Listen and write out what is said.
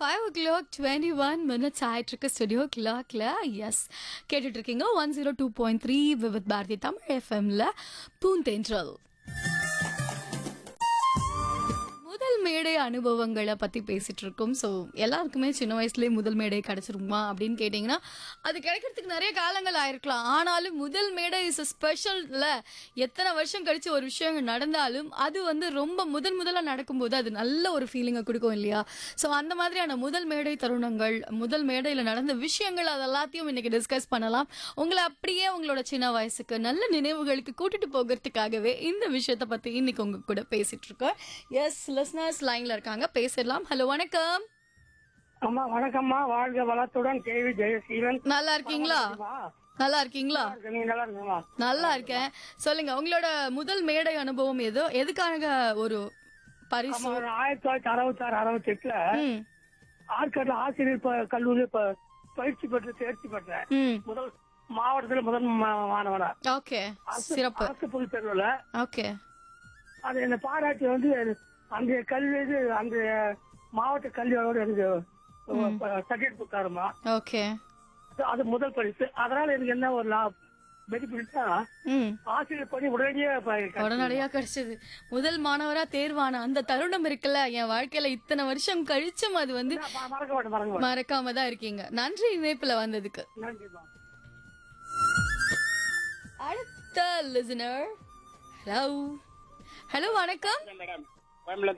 five o'clock twenty one minutes ஆயிட்டு இருக்கு studio கிளாக்ல எஸ் கேட்டுட்டு இருக்கீங்க one zero two point three with Bharathi Tamil எஃப்எம்ல பூந்தேன்றல் முதல் மேடை அனுபவங்களை பத்தி பேசிட்டு இருக்கோம் ஸோ எல்லாருக்குமே சின்ன வயசுலயே முதல் மேடை கிடைச்சிருமா அப்படின்னு கேட்டிங்கன்னா அது கிடைக்கிறதுக்கு நிறைய காலங்கள் ஆயிருக்கலாம் ஆனாலும் முதல் மேடை இஸ் ஸ்பெஷல்ல எத்தனை வருஷம் கழிச்சு ஒரு விஷயம் நடந்தாலும் அது வந்து ரொம்ப முதல் முதல்ல நடக்கும்போது அது நல்ல ஒரு ஃபீலிங்கை கொடுக்கும் இல்லையா ஸோ அந்த மாதிரியான முதல் மேடை தருணங்கள் முதல் மேடையில் நடந்த விஷயங்கள் அது எல்லாத்தையும் இன்னைக்கு டிஸ்கஸ் பண்ணலாம் உங்களை அப்படியே உங்களோட சின்ன வயசுக்கு நல்ல நினைவுகளுக்கு கூட்டிட்டு போகிறதுக்காகவே இந்த விஷயத்தை பத்தி இன்னைக்கு உங்க கூட பேசிட்டு இருக்கோம் எஸ் லிஸ்னர்ஸ் லைன்ல இருக்காங்க பேசிடலாம் ஹலோ வணக்கம் அம்மா வணக்கம்மா வாழ்க வளத்துடன் கேவி ஜெயசீலன் நல்லா இருக்கீங்களா நல்லா இருக்கீங்களா நீங்க நல்லா இருக்குமா நல்லா இருக்கேன் சொல்லுங்க உங்களோட முதல் மேடை அனுபவம் எதோ எதுக்காக ஒரு பரிசு ஆமா, நான் ஆயிரத்தி தொள்ளாயிரத்தி அறுபத்தி ஆறு அறுபத்தி எட்டுல ம் ஆற்காட்டுல ஆசிரியர் ப- கல்லூரி ப- பயிற்சி பெற்று தேர்ச்சி பெற்றேன் ம் முதல் மாவட்டத்துல முதல் மா- மாணவனா ஓகே சிறப்பு அரசு பொது தேர்வுல ஓகே அது என்ன பாராட்டி வந்து அந்த கல்வி இது அந்த மாவட்ட கல்வியோட எனக்கு சர்டிஃபிகேட் கொடுத்தாருமா ஓகே அது- அது முதல் பரிசு அதனால எனக்கு என்ன ஒரு லாபம் பெனிஃபிட்னா ம் ஆசிரியர் பணி உடனடியே ப- உடனடியா கிடைச்சது முதல் மாணவரா தேர்வான அந்த தருணம் இருக்குல்ல என் வாழ்க்கையில இத்தனை வருஷம் கழிச்சும் அது வந்து ம- மறக்க மாட்டேன் மறக்க மாட்டேன் மறக்காம தான் இருக்கீங்க நன்றி இணைப்புல வந்ததுக்கு நன்றிமா அடுத்த லிசனர் ஹலோ ஹலோ வணக்கம் மேடம்